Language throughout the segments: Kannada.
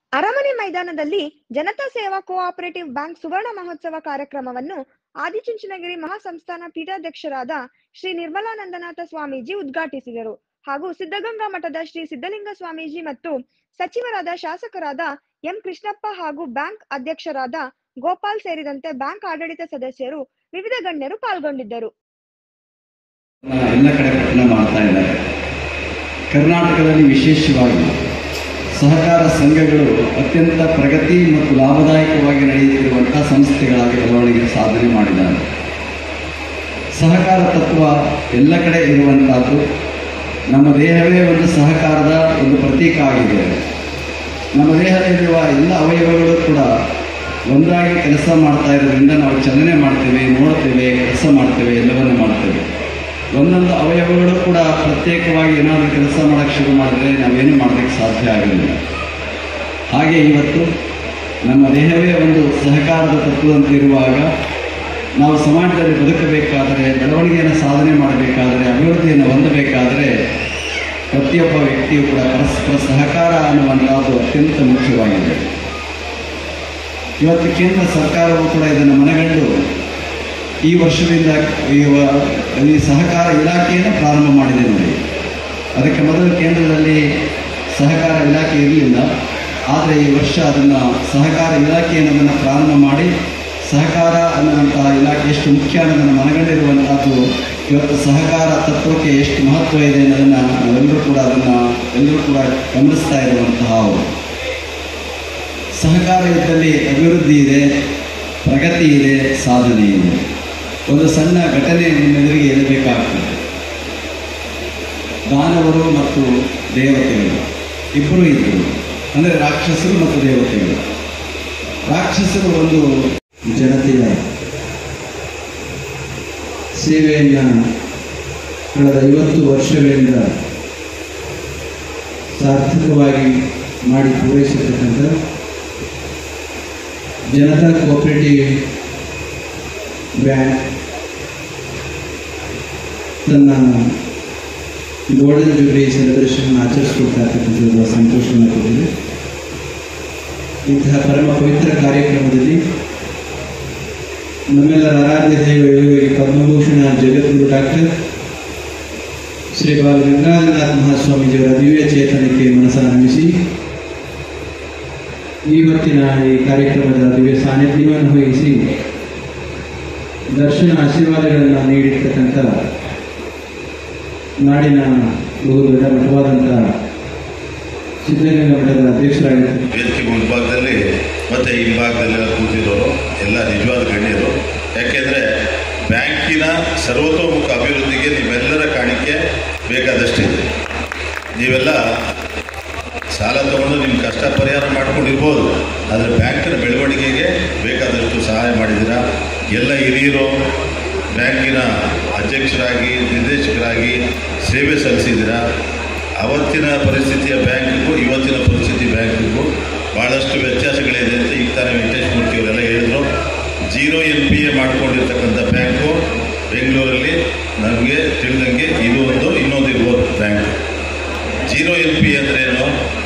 ಅರಮನೆ ಮೈದಾನದಲ್ಲಿ ಜನತಾ ಸೇವಾ ಕೋಆಪರೇಟಿವ್ ಬ್ಯಾಂಕ್ ಸುವರ್ಣ ಮಹೋತ್ಸವ ಕಾರ್ಯಕ್ರಮವನ್ನು ಆದಿಚುಂಚನಗಿರಿ ಮಹಾಸಂಸ್ಥಾನ ಪೀಠಾಧ್ಯಕ್ಷರಾದ ಶ್ರೀ ನಿರ್ಮಲಾನಂದನಾಥ ಸ್ವಾಮೀಜಿ ಉದ್ಘಾಟಿಸಿದರು ಹಾಗೂ ಸಿದ್ಧಗಂಗಾ ಮಠದ ಶ್ರೀ ಸಿದ್ಧಲಿಂಗ ಸ್ವಾಮೀಜಿ ಮತ್ತು ಸಚಿವರಾದ ಶಾಸಕರಾದ ಎಂ ಕೃಷ್ಣಪ್ಪ ಹಾಗೂ ಬ್ಯಾಂಕ್ ಅಧ್ಯಕ್ಷರಾದ ಗೋಪಾಲ್ ಸೇರಿದಂತೆ ಬ್ಯಾಂಕ್ ಆಡಳಿತ ಸದಸ್ಯರು ವಿವಿಧ ಗಣ್ಯರು ಪಾಲ್ಗೊಂಡಿದ್ದರು ಎಲ್ಲ ಕಡೆ ಪಠಣ ಮಾಡ್ತಾ ಇದ್ದಾರೆ ಕರ್ನಾಟಕದಲ್ಲಿ ವಿಶೇಷವಾಗಿ ಸಹಕಾರ ಸಂಘಗಳು ಅತ್ಯಂತ ಪ್ರಗತಿ ಮತ್ತು ಲಾಭದಾಯಕವಾಗಿ ನಡೆಯುತ್ತಿರುವಂಥ ಸಂಸ್ಥೆಗಳಾಗಿ ಬೆಳವಣಿಗೆ ಸಾಧನೆ ಮಾಡಿದ್ದಾರೆ ಸಹಕಾರ ತತ್ವ ಎಲ್ಲ ಕಡೆ ಇರುವಂಥದ್ದು ನಮ್ಮ ದೇಹವೇ ಒಂದು ಸಹಕಾರದ ಒಂದು ಪ್ರತೀಕ ಆಗಿದೆ ನಮ್ಮ ದೇಹದಲ್ಲಿರುವ ಎಲ್ಲ ಅವಯವಗಳು ಕೂಡ ಒಂದಾಗಿ ಕೆಲಸ ಮಾಡ್ತಾ ಇರೋದ್ರಿಂದ ನಾವು ಚಲನೆ ಮಾಡ್ತೇವೆ ನೋಡ್ತೇವೆ ಕೆಲಸ ಮಾಡ್ತೇವೆ ಎಲ್ಲವನ್ನು ಮಾಡ್ತೇವೆ ಒಂದೊಂದು ಅವಯವಗಳು ಕೂಡ ಪ್ರತ್ಯೇಕವಾಗಿ ಏನಾದರೂ ಕೆಲಸ ಮಾಡೋಕ್ಕೆ ಶುರು ಮಾಡಿದ್ರೆ ನಾವೇನು ಮಾಡೋದಕ್ಕೆ ಸಾಧ್ಯ ಆಗಲಿಲ್ಲ ಹಾಗೆ ಇವತ್ತು ನಮ್ಮ ದೇಹವೇ ಒಂದು ಸಹಕಾರದ ತತ್ವದಂತೆ ಇರುವಾಗ ನಾವು ಸಮಾಜದಲ್ಲಿ ಬದುಕಬೇಕಾದರೆ ಬೆಳವಣಿಗೆಯನ್ನು ಸಾಧನೆ ಮಾಡಬೇಕಾದರೆ ಅಭಿವೃದ್ಧಿಯನ್ನು ಹೊಂದಬೇಕಾದರೆ ಪ್ರತಿಯೊಬ್ಬ ವ್ಯಕ್ತಿಯು ಕೂಡ ಪರಸ್ಪರ ಸಹಕಾರ ಅನ್ನುವಂಥದ್ದು ಅತ್ಯಂತ ಮುಖ್ಯವಾಗಿದೆ ಇವತ್ತು ಕೇಂದ್ರ ಸರ್ಕಾರವು ಕೂಡ ಇದನ್ನು ಮನಗಂಡು ಈ ವರ್ಷದಿಂದ ಈ ವ- ಈ ಸಹಕಾರ ಇಲಾಖೆಯನ್ನು ಪ್ರಾರಂಭ ಮಾಡಿದೆ ನೋಡಿ ಅದಕ್ಕೆ ಮೊದಲು ಕೇಂದ್ರದಲ್ಲಿ ಸಹಕಾರ ಇಲಾಖೆ ಇರಲಿಲ್ಲ ಆದರೆ ಈ ವರ್ಷ ಅದನ್ನು ಸಹಕಾರ ಇಲಾಖೆ ಅನ್ನೋದನ್ನು ಪ್ರಾರಂಭ ಮಾಡಿ ಸಹಕಾರ ಅನ್ನುವಂತಹ ಇಲಾಖೆ ಎಷ್ಟು ಮುಖ್ಯ ಅನ್ನೋದನ್ನು ಮನಗಂಡಿರುವಂಥದ್ದು ಇವತ್ತು ಸಹಕಾರ ತತ್ವಕ್ಕೆ ಎಷ್ಟು ಮಹತ್ವ ಇದೆ ಅನ್ನೋದನ್ನು ನಾವೆಲ್ಲರೂ ಕೂಡ ಅದನ್ನು ಎಲ್ಲರೂ ಕೂಡ ಗಮನಿಸ್ತಾ ಇರುವಂತಹ ಅವರು ಸಹಕಾರ ಇದ್ದಲ್ಲಿ ಅಭಿವೃದ್ಧಿ ಇದೆ ಪ್ರಗತಿ ಇದೆ ಸಾಧನೆ ಇದೆ ಒಂದು ಸಣ್ಣ ಘಟನೆ ನಿಮ್ಮೆದುರಿಗೆ ಇರಬೇಕಾಗ್ತದೆ ದಾನವರು ಮತ್ತು ದೇವತೆಗಳು ಇಬ್ಬರು ಇದ್ದರು ಅಂದರೆ ರಾಕ್ಷಸರು ಮತ್ತು ದೇವತೆಗಳು ರಾಕ್ಷಸರು ಒಂದು ಜನತೆಯ ಸೇವೆಯನ್ನು ಕಳೆದ ಐವತ್ತು ವರ್ಷಗಳಿಂದ ಸಾರ್ಥಕವಾಗಿ ಮಾಡಿ ಪೂರೈಸಿರ್ತಕ್ಕಂಥ ಜನತಾ ಕೋಆಪರೇಟಿವ್ ಬ್ಯಾಂಕ್ ತನ್ನ ಗೋಲ್ಡನ್ ಜೂಬ್ಲಿ ಸೆಲೆಬ್ರೇಷನ್ ಆಚರಿಸ್ಕೊಳ್ತಾ ಇರ್ತಕ್ಕಂಥದ್ದು ಬಹಳ ಸಂತೋಷವನ್ನು ಕೊಟ್ಟಿದೆ ಇಂತಹ ಪರಮ ಪವಿತ್ರ ಕಾರ್ಯಕ್ರಮದಲ್ಲಿ ನಮ್ಮೆಲ್ಲರ ಆರಾಧ್ಯ ದೈವ ಯೋಗಿ ಪದ್ಮಭೂಷಣ ಜಗದ್ಗುರು ಡಾಕ್ಟರ್ ಶ್ರೀ ಬಾಲ ಗಂಗಾಧರನಾಥ ಮಹಾಸ್ವಾಮೀಜಿಯವರ ದಿವ್ಯ ಚೇತನಕ್ಕೆ ಮನಸ್ಸನ್ನು ನಮಿಸಿ ಇವತ್ತಿನ ಈ ಕಾರ್ಯಕ್ರಮದ ದಿವ್ಯ ಸಾನ್ನಿಧ್ಯವನ್ನು ವಹಿಸಿ ದರ್ಶನ ಆಶೀರ್ವಾದಗಳನ್ನು ನೀಡಿರ್ತಕ್ಕಂಥ ನಾಡಿನ ಬಹು ದೊಡ್ಡ ಮಠವಾದಂಥ ಸಿದ್ಧಗಂಗಾ ಮಠದ ಅಧ್ಯಕ್ಷರಾಗಿರ್ತಕ್ಕಂಥ ವೇದಿಕೆ ಮುಂಭಾಗದಲ್ಲಿ ಮತ್ತು ಹಿಂಭಾಗದಲ್ಲೆಲ್ಲ ಕೂತಿರೋರು ಎಲ್ಲ ನಿಜವಾದ ಗಣ್ಯರು ಯಾಕೆಂದರೆ ಬ್ಯಾಂಕಿನ ಸರ್ವತೋಮುಖ ಅಭಿವೃದ್ಧಿಗೆ ನಿಮ್ಮೆಲ್ಲರ ಕಾಣಿಕೆ ಬೇಕಾದಷ್ಟಿದೆ ನೀವೆಲ್ಲ ಸಾಲ ತಗೊಂಡು ನಿಮ್ಮ ಕಷ್ಟ ಪರಿಹಾರ ಮಾಡ್ಕೊಂಡಿರ್ಬೋದು ಆದರೆ ಬ್ಯಾಂಕಿನ ಬೆಳವಣಿಗೆಗೆ ಬೇಕಾದಷ್ಟು ಸಹಾಯ ಮಾಡಿದ್ದೀರಾ ಎಲ್ಲ ಹಿರಿಯರು ಬ್ಯಾಂಕಿನ ಅಧ್ಯಕ್ಷರಾಗಿ ನಿರ್ದೇಶಕರಾಗಿ ಸೇವೆ ಸಲ್ಲಿಸಿದ್ದೀರಾ ಅವತ್ತಿನ ಪರಿಸ್ಥಿತಿಯ ಬ್ಯಾಂಕಿಗೂ ಇವತ್ತಿನ ಪರಿಸ್ಥಿತಿ ಬ್ಯಾಂಕಿಗೂ ಭಾಳಷ್ಟು ವ್ಯತ್ಯಾಸಗಳಿದೆ ಅಂತ ಈಗ ತಾನೇ ವೆಂಕಟೇಶ್ ಮೂರ್ತಿ ಅವರೆಲ್ಲ ಹೇಳಿದರು ಜೀರೋ ಎನ್ ಪಿ ಎ ಮಾಡ್ಕೊಂಡಿರ್ತಕ್ಕಂಥ ಬ್ಯಾಂಕು ಬೆಂಗಳೂರಲ್ಲಿ ನಮಗೆ ತಿಳಿದಂಗೆ ಇದು ಒಂದು ಇನ್ನೊಂದು ಇರ್ಬೋದು ಬ್ಯಾಂಕ್ ಜೀರೋ ಎನ್ ಪಿ ಅಂದ್ರೇನು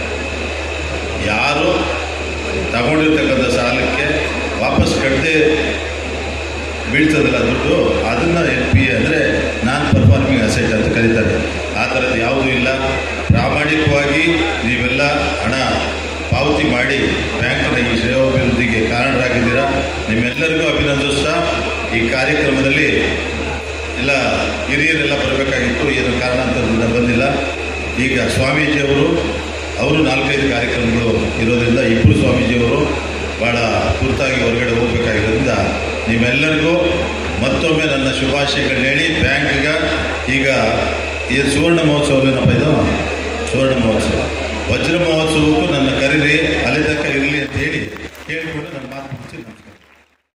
ಯಾರು ತಗೊಂಡಿರ್ತಕ್ಕಂಥ ಸಾಲಕ್ಕೆ ವಾಪಸ್ ಕಟ್ಟದೆ ಬೀಳ್ತದಲ್ಲ ದುಡ್ಡು ಅದನ್ನು ಎನ್ ಪಿ ಎ ಅಂದರೆ ನಾನ್ ಪರ್ಫಾರ್ಮಿಂಗ್ ಅಸೆಟ್ ಅಂತ ಕರೀತಾರೆ ಆ ಥರದ್ದು ಯಾವುದೂ ಇಲ್ಲ ಪ್ರಾಮಾಣಿಕವಾಗಿ ನೀವೆಲ್ಲ ಹಣ ಪಾವತಿ ಮಾಡಿ ಬ್ಯಾಂಕಿನ ಈ ಶ್ರೇಯೋಭಿವೃದ್ಧಿಗೆ ಕಾರಣರಾಗಿದ್ದೀರಾ ನಿಮ್ಮೆಲ್ಲರಿಗೂ ಅಭಿನಂದಿಸ್ತಾ ಈ ಕಾರ್ಯಕ್ರಮದಲ್ಲಿ ಎಲ್ಲ ಹಿರಿಯರೆಲ್ಲ ಬರಬೇಕಾಗಿತ್ತು ಏನು ಕಾರಣಾಂತರದಿಂದ ಬಂದಿಲ್ಲ ಈಗ ಸ್ವಾಮೀಜಿಯವರು ಅವರು ನಾಲ್ಕೈದು ಕಾರ್ಯಕ್ರಮಗಳು ಇರೋದ್ರಿಂದ ಇಬ್ಬರು ಸ್ವಾಮೀಜಿಯವರು ಭಾಳ ತುರ್ತಾಗಿ ಹೊರಗಡೆ ಹೋಗಬೇಕಾಗಿರೋದ್ರಿಂದ ನಿಮ್ಮೆಲ್ಲರಿಗೂ ಮತ್ತೊಮ್ಮೆ ನನ್ನ ಶುಭಾಶಯಗಳನ್ನ ಹೇಳಿ ಬ್ಯಾಂಕ್ಗೆ ಈಗ ಈ ಸುವರ್ಣ ಮಹೋತ್ಸವ ಏನಪ್ಪ ಇದು ಸುವರ್ಣ ಮಹೋತ್ಸವ ವಜ್ರ ಮಹೋತ್ಸವಕ್ಕೂ ನನ್ನ ಕರೀರಿ ಅಲ್ಲಿ ತನಕ ಇರಲಿ ಅಂತ ಹೇಳಿ ಕೇಳಿಕೊಂಡು ನನ್ನ ಮಾತು ಮುಗಿಸಿ ನಮಸ್ಕಾರ